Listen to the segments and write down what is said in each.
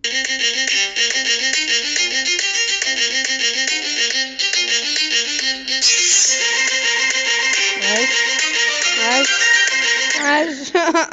عاش عاش عاش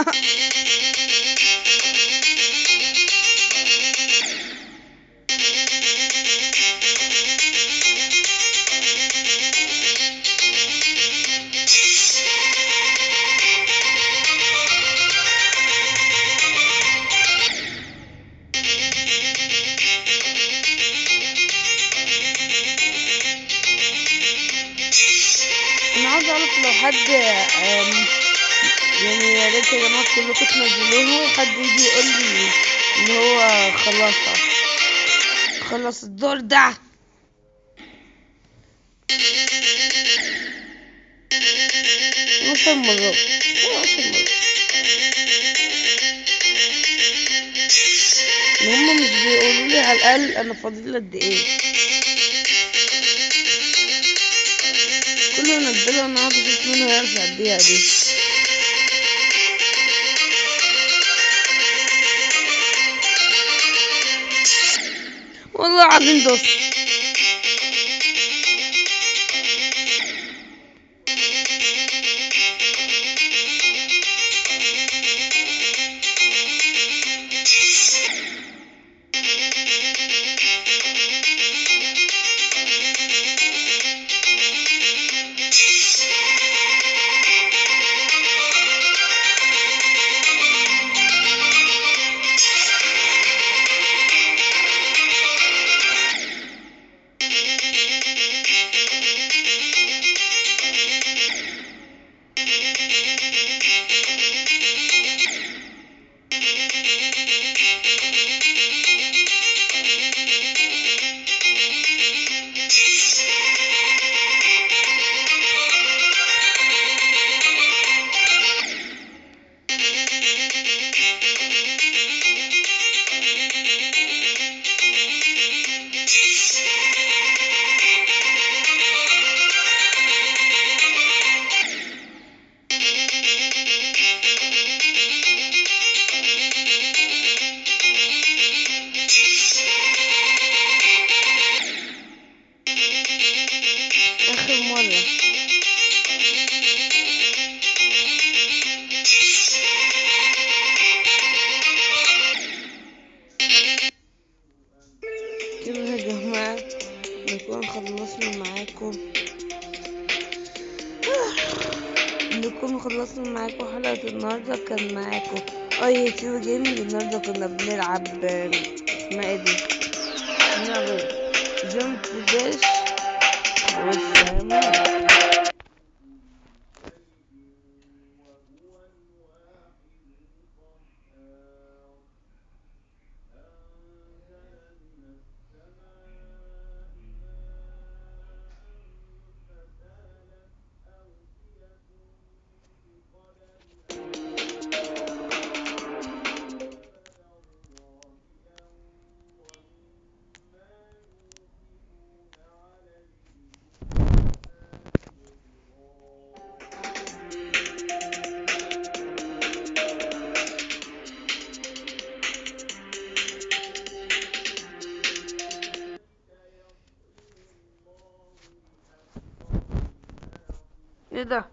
انا عاوز اعرف لو حد أم، يعني يا ريت يا جماعه كلكم تنزلوها وحد يجي يقول لي ان هو خلصها خلص الدور ده عشر مرات أيوة، عشر مرات هما مش بيقولوا لي على الاقل انا فاضل قد ايه كل ما انزله انا اقعد اشوف مين هيرجع الدقيقه دي والله العظيم دوست اخر مره كده يا جماعه نكون خلصنا معاكم نكون خلصنا معاكم حلقة النهاردة كان معاكم اي تيو جيمنج النهاردة كنا بنلعب آم، اسمها ايه دي بنلعب جمب داش والسلام ايه ده